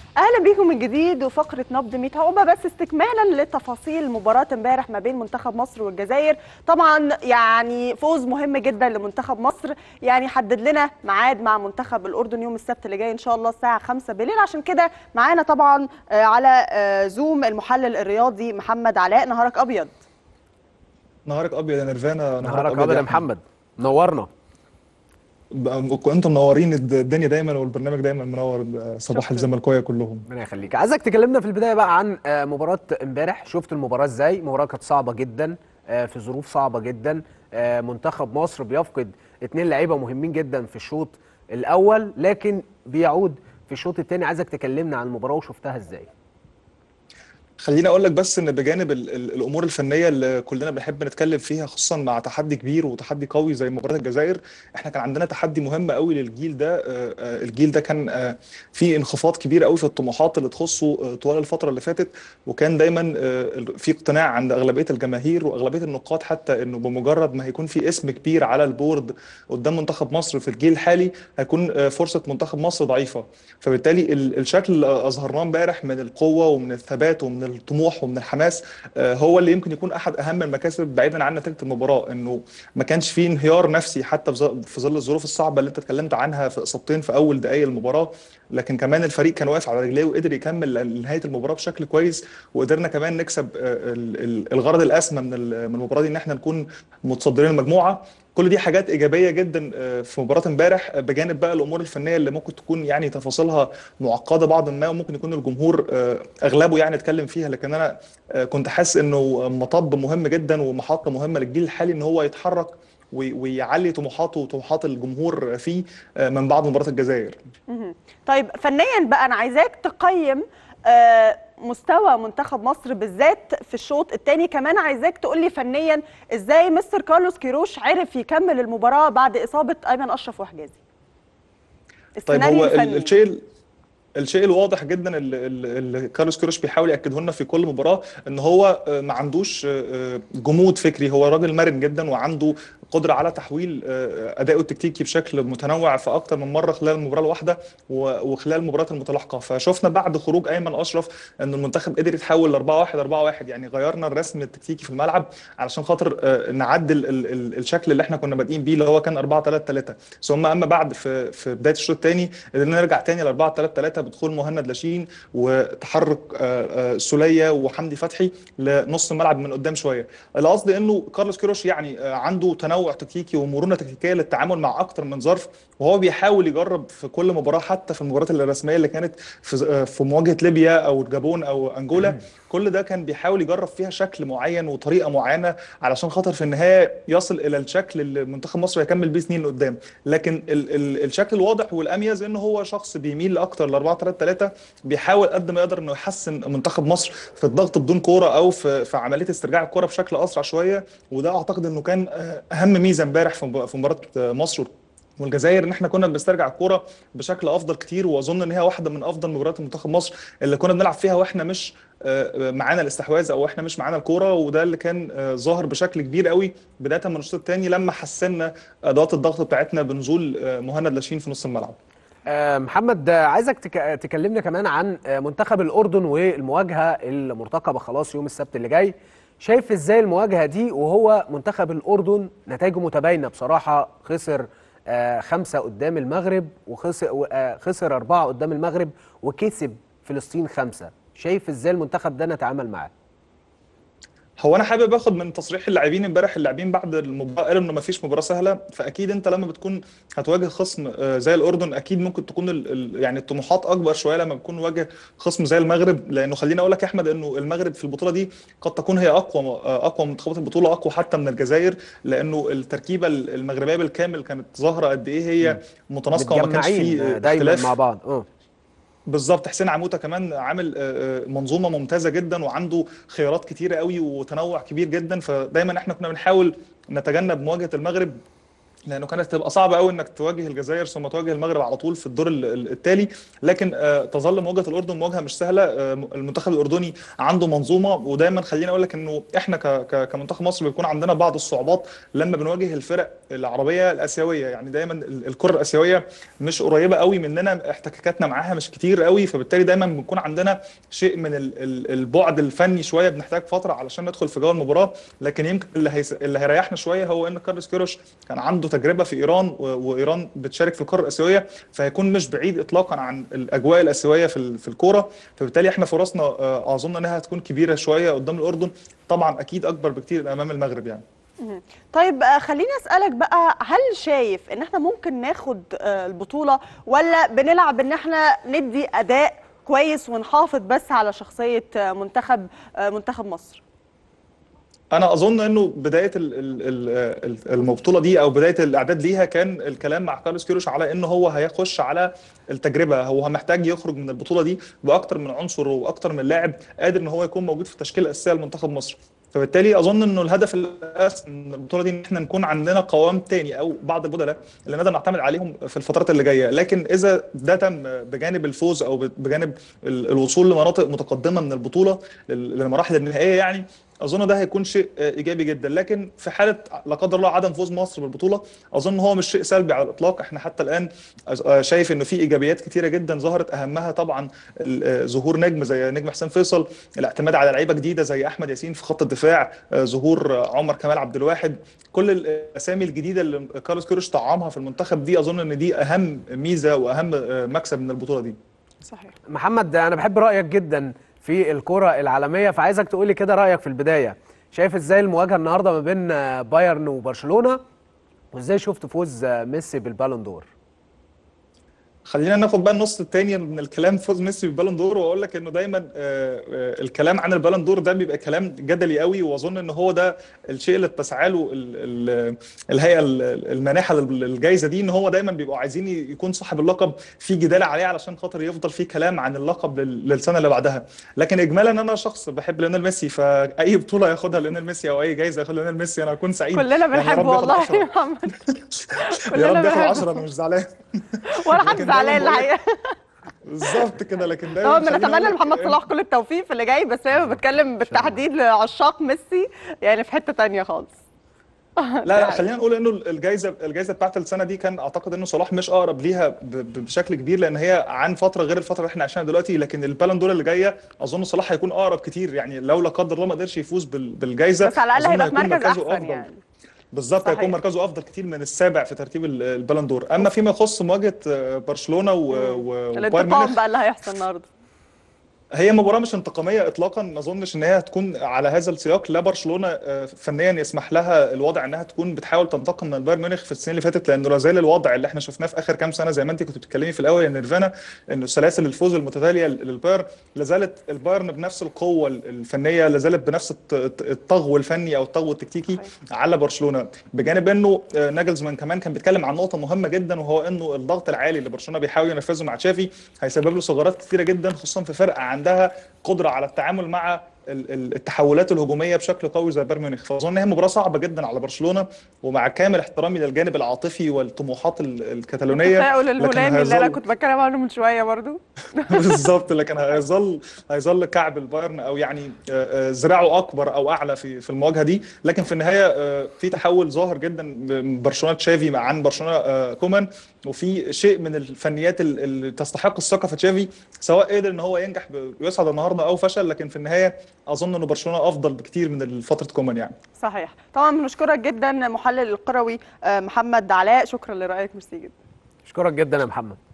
اهلا بيكم من جديد وفقره نبض 100 عقبه بس استكمالا لتفاصيل مباراه امبارح ما بين منتخب مصر والجزائر طبعا يعني فوز مهم جدا لمنتخب مصر يعني حدد لنا ميعاد مع منتخب الاردن يوم السبت اللي جاي ان شاء الله الساعه 5 بالليل عشان كده معانا طبعا آه، على آه، زوم المحلل الرياضي محمد علاء نهارك ابيض نهارك ابيض يا نيرفانا نهارك ابيض يا محمد نورنا ب- انتم منورين الد- الدنيا دايما والبرنامج دايما منور صباح شكراً. الزملكاويه كلهم ربنا يخليك عايزك تكلمنا في البدايه بقى عن آه، مباراه امبارح شفت المباراه ازاي مباراه كانت صعبه جدا آه، في ظروف صعبه جدا آه، منتخب مصر بيفقد اتنين لعيبه مهمين جدا في الشوط الاول لكن بيعود في الشوط الثاني عايزك تكلمنا عن المباراه وشفتها ازاي خليني اقول لك بس ان بجانب ال ال الامور الفنيه اللي كلنا بنحب نتكلم فيها خصوصا مع تحدي كبير وتحدي قوي زي مباراه الجزائر احنا كان عندنا تحدي مهم قوي للجيل ده آه، آه، الجيل ده كان آه، في انخفاض كبير قوي في الطموحات اللي تخصه آه، طوال الفتره اللي فاتت وكان دايما آه، في اقتناع عند اغلبيه الجماهير واغلبيه النقاد حتى انه بمجرد ما هيكون في اسم كبير على البورد قدام منتخب مصر في الجيل الحالي هيكون آه، فرصه منتخب مصر ضعيفه فبالتالي ال- الشكل اللي اظهرناه امبارح من القوه ومن الثبات ومن الطموح ومن الحماس آه، هو اللي يمكن يكون احد اهم المكاسب بعيدا عن نتيجه المباراه انه ما كانش فيه انهيار نفسي حتى في ظ- في ظل الظروف الصعبه اللي انت اتكلمت عنها في اصابتين في اول دقائق المباراه لكن كمان الفريق كان واقف على رجليه وقدر يكمل لنهايه المباراه بشكل كويس وقدرنا كمان نكسب آه، ال- ال- الغرض الاسمى من ال- من المباراه دي ان احنا نكون متصدرين المجموعه كل دي حاجات ايجابيه جدا آه، في مباراه امبارح آه، بجانب بقى الامور الفنيه اللي ممكن تكون يعني تفاصيلها معقده بعض ما وممكن يكون الجمهور آه، اغلبه يعني اتكلم فيها لكن انا آه، كنت حاسس انه مطب مهم جدا ومحطه مهمه للجيل الحالي ان هو يتحرك وي- ويعلي طموحاته وطموحات الجمهور فيه آه، من بعد مباراه الجزائر مهم. طيب فنيا بقى انا عايزاك تقيم آه، مستوى منتخب مصر بالذات في الشوط الثاني كمان عايزاك تقول لي فنيا ازاي مستر كارلوس كيروش عرف يكمل المباراه بعد اصابه ايمن اشرف وحجازي طيب السيناريو هو ال- الفني الشيء الشيء الواضح جدا اللي, اللي كارلوس كيروش بيحاول ياكده لنا في كل مباراه ان هو آه، ما عندوش آه، آه، جمود فكري هو راجل مرن جدا وعنده قدره على تحويل آه، ادائه التكتيكي بشكل متنوع في اكتر من مره خلال المباراه الواحده و- وخلال المباريات المتلاحقه فشفنا بعد خروج ايمن اشرف ان المنتخب قدر يتحول ل 4 1 4 1 يعني غيرنا الرسم التكتيكي في الملعب علشان خاطر آه، نعدل ال- ال- الشكل اللي احنا كنا بادئين بيه اللي هو كان 4 3 3 ثم اما بعد في في بدايه الشوط الثاني قدرنا نرجع تاني ل 4 3 3 بدخول مهند لاشين وتحرك آه، آه، سوليه وحمدي فتحي لنص الملعب من قدام شويه القصد انه كارلوس كيروش يعني آه، عنده تنوع تكتيكي ومرونه تكتيكيه للتعامل مع اكتر من ظرف وهو بيحاول يجرب في كل مباراه حتى في المباريات الرسميه اللي كانت في آه، في مواجهه ليبيا او الجابون او انجولا كل ده كان بيحاول يجرب فيها شكل معين وطريقه معينه علشان خاطر في النهايه يصل الى الشكل اللي منتخب مصر هيكمل بيه سنين قدام لكن ال ال الشكل الواضح والاميز ان هو شخص بيميل لاكتر ل 4 3 3 بيحاول قد ما يقدر انه يحسن منتخب مصر في الضغط بدون كوره او في في عمليه استرجاع الكوره بشكل اسرع شويه وده اعتقد انه كان آه، اهم ميزه امبارح في مب- في مباراه آه، مصر والجزائر ان احنا كنا بنسترجع الكوره بشكل افضل كتير واظن ان هي واحده من افضل مباريات منتخب مصر اللي كنا بنلعب فيها واحنا مش آه، معانا الاستحواذ او احنا مش معانا الكوره وده اللي كان آه، ظاهر بشكل كبير قوي بدايه من الشوط الثاني لما حسنا ادوات الضغط بتاعتنا بنزول آه، مهند لاشين في نص الملعب آه، محمد آه، عايزك تك- تكلمنا كمان عن آه، منتخب الأردن والمواجهة المرتقبة خلاص يوم السبت اللي جاي شايف ازاي المواجهة دي وهو منتخب الأردن نتائجه متباينة بصراحة خسر آه، خمسة قدام المغرب وخسر آه، خسر أربعة قدام المغرب وكسب فلسطين خمسة شايف ازاي المنتخب ده نتعامل معاه هو انا حابب اخد من تصريح اللاعبين امبارح اللاعبين بعد المباراه قالوا انه ما فيش مباراه سهله فاكيد انت لما بتكون هتواجه خصم آه، زي الاردن اكيد ممكن تكون ال ال يعني الطموحات اكبر شويه لما بتكون واجه خصم زي المغرب لانه خليني اقول لك يا احمد انه المغرب في البطوله دي قد تكون هي اقوى آه، اقوى منتخبات البطوله اقوى حتى من الجزائر لانه التركيبه المغربيه بالكامل كانت ظاهره قد ايه هي متناسقه وما كانش متجمعين فيه آه، دايما اختلاف مع بعض اه بالظبط حسين عموته كمان عامل آه، آه، منظومه ممتازه جدا وعنده خيارات كتيره قوي وتنوع كبير جدا فدايما احنا كنا بنحاول نتجنب مواجهه المغرب لانه كانت هتبقى صعبه قوي انك تواجه الجزائر ثم تواجه المغرب على طول في الدور ال- ال- التالي لكن آه، تظل مواجهه الاردن مواجهه مش سهله آه، المنتخب الاردني عنده منظومه ودايما خليني اقول لك انه احنا ك- ك- كمنتخب مصر بيكون عندنا بعض الصعوبات لما بنواجه الفرق العربيه الاسيويه يعني دايما ال- الكره الاسيويه مش قريبه قوي مننا احتكاكاتنا معاها مش كتير قوي فبالتالي دايما بنكون عندنا شيء من ال- ال- البعد الفني شويه بنحتاج فتره علشان ندخل في جو المباراه لكن يمكن اللي هيس... اللي هيريحنا شويه هو ان كارلوس كيروش كان عنده تجربه في ايران و... وايران بتشارك في القاره الاسيويه فهيكون مش بعيد اطلاقا عن الاجواء الاسيويه في ال... في الكوره فبالتالي احنا فرصنا آه، اظن انها هتكون كبيره شويه قدام الاردن طبعا اكيد اكبر بكتير امام المغرب يعني طيب آه، خليني اسالك بقى هل شايف ان احنا ممكن ناخد آه، البطوله ولا بنلعب ان احنا ندي اداء كويس ونحافظ بس على شخصيه آه، منتخب آه، منتخب مصر انا اظن انه بدايه ال- ال- ال- البطوله دي او بدايه الاعداد ليها كان الكلام مع كارلوس كيروش على انه هو هيخش على التجربه هو محتاج يخرج من البطوله دي باكتر من عنصر واكتر من لاعب قادر ان هو يكون موجود في التشكيله الاساسيه لمنتخب مصر فبالتالي اظن انه الهدف الاساسي من البطوله دي ان احنا نكون عندنا قوام تاني او بعض البدلاء اللي نقدر نعتمد عليهم في الفترات اللي جايه لكن اذا ده تم بجانب الفوز او بجانب ال- الوصول لمناطق متقدمه من البطوله لل- للمراحل النهائيه يعني اظن ده هيكون شيء آه، ايجابي جدا لكن في حاله لا قدر الله عدم فوز مصر بالبطوله اظن هو مش شيء سلبي على الاطلاق احنا حتى الان آه، شايف انه في ايجابيات كتيره جدا ظهرت اهمها طبعا ال- آه، ظهور نجم زي نجم حسين فيصل الاعتماد على لعيبه جديده زي احمد ياسين في خط الدفاع آه، ظهور آه، عمر كمال عبد الواحد كل الاسامي الجديده اللي كارلوس كيروش طعمها في المنتخب دي اظن ان دي اهم ميزه واهم آه، مكسب من البطوله دي صحيح محمد انا بحب رايك جدا في الكره العالميه فعايزك تقولي كده رايك في البدايه شايف ازاي المواجهه النهارده ما بين آه، بايرن وبرشلونه وازاي شفت فوز آه، ميسي بالبالون دور خلينا ناخد بقى النص التاني من الكلام فوز ميسي بالبالون دور واقول لك انه دايما آه، آه، الكلام عن البالون دور ده بيبقى كلام جدلي قوي واظن ان هو ده الشيء اللي بتسعى له ال- ال- الهيئه ال- المانحه لل- للجائزه دي ان هو دايما بيبقوا عايزين يكون صاحب اللقب في جدال عليه علشان خاطر يفضل في كلام عن اللقب لل- للسنه اللي بعدها لكن اجمالا انا شخص بحب ليونيل ميسي فاي بطوله ياخدها ليونيل ميسي او اي جائزه ياخدها ليونيل ميسي انا هكون سعيد كلنا يعني يا بنحبه رب ياخد والله 10. يا محمد يا كلنا رب ياخد بنحبه. 10 انا مش زعلان ولا حد لكن دايماً زعلان بقول لك- الحقيقه بالظبط كده لكن دايما طبعا خليني بنتمنى أقول لك لمحمد إن- صلاح كل التوفيق في اللي جاي بس انا بتكلم بالتحديد لعشاق ميسي يعني في حته تانية خالص لا لا خلينا نقول انه الجائزه الجائزه بتاعت السنه دي كان اعتقد انه صلاح مش اقرب ليها ب- ب- بشكل كبير لان هي عن فتره غير الفتره اللي احنا عايشينها دلوقتي لكن البالون دور اللي جايه اظن صلاح هيكون اقرب كتير يعني لو لا قدر الله ما قدرش يفوز بال- بالجائزه بس على الاقل أظن هيبقى في هيكون مركز مركزه احسن أفضل. يعني بالظبط صحيح. هيكون مركزه افضل كتير من السابع في ترتيب ال- البالون دور اما فيما يخص مواجهه آه، برشلونه و- و- وبايرن الانتقام ميونخ بقى اللي هيحصل النهارده هي مباراة مش انتقامية إطلاقا ما أظنش إن هي هتكون على هذا السياق لا برشلونة آه، فنيا يسمح لها الوضع إنها تكون بتحاول تنتقم من بايرن ميونخ في السنين اللي فاتت لأنه لا زال الوضع اللي إحنا شفناه في آخر كام سنة زي ما أنت كنت بتتكلمي في الأول يا نيرفانا إنه سلاسل الفوز المتتالية للبايرن لا زالت البايرن بنفس القوة الفنية لا زالت بنفس الط- الط- الطغو الفني أو الطغو التكتيكي على برشلونة بجانب إنه آه، ناجلزمان كمان كان بيتكلم عن نقطة مهمة جدا وهو إنه الضغط العالي اللي برشلونة بيحاول ينفذه مع تشافي هيسبب له ثغرات كتيرة جدا خصوصا في فرقة عندها قدره على التعامل مع ال- ال- التحولات الهجوميه بشكل قوي زي بايرن ميونخ فاظن هي مباراه صعبه جدا على برشلونه ومع كامل احترامي للجانب العاطفي والطموحات ال- الكتالونيه التفاؤل لكن الهولندي اللي انا هيظل كنت بتكلم عنه من شويه برضو بالظبط لكن هيظل هيظل كعب البايرن او يعني آه، آه، ذراعه اكبر او اعلى في في المواجهه دي لكن في النهايه آه، في تحول ظاهر جدا من برشلونه تشافي مع عن برشلونه آه، كومان وفي شيء من الفنيات ال- اللي تستحق الثقه في تشافي سواء قدر ان هو ينجح ب- ويصعد النهارده او فشل لكن في النهايه اظن ان برشلونه افضل بكتير من فتره كومان يعني صحيح طبعا بنشكرك جدا محلل القروي آه، محمد علاء شكرا لرايك ميرسي جدا اشكرك جدا يا محمد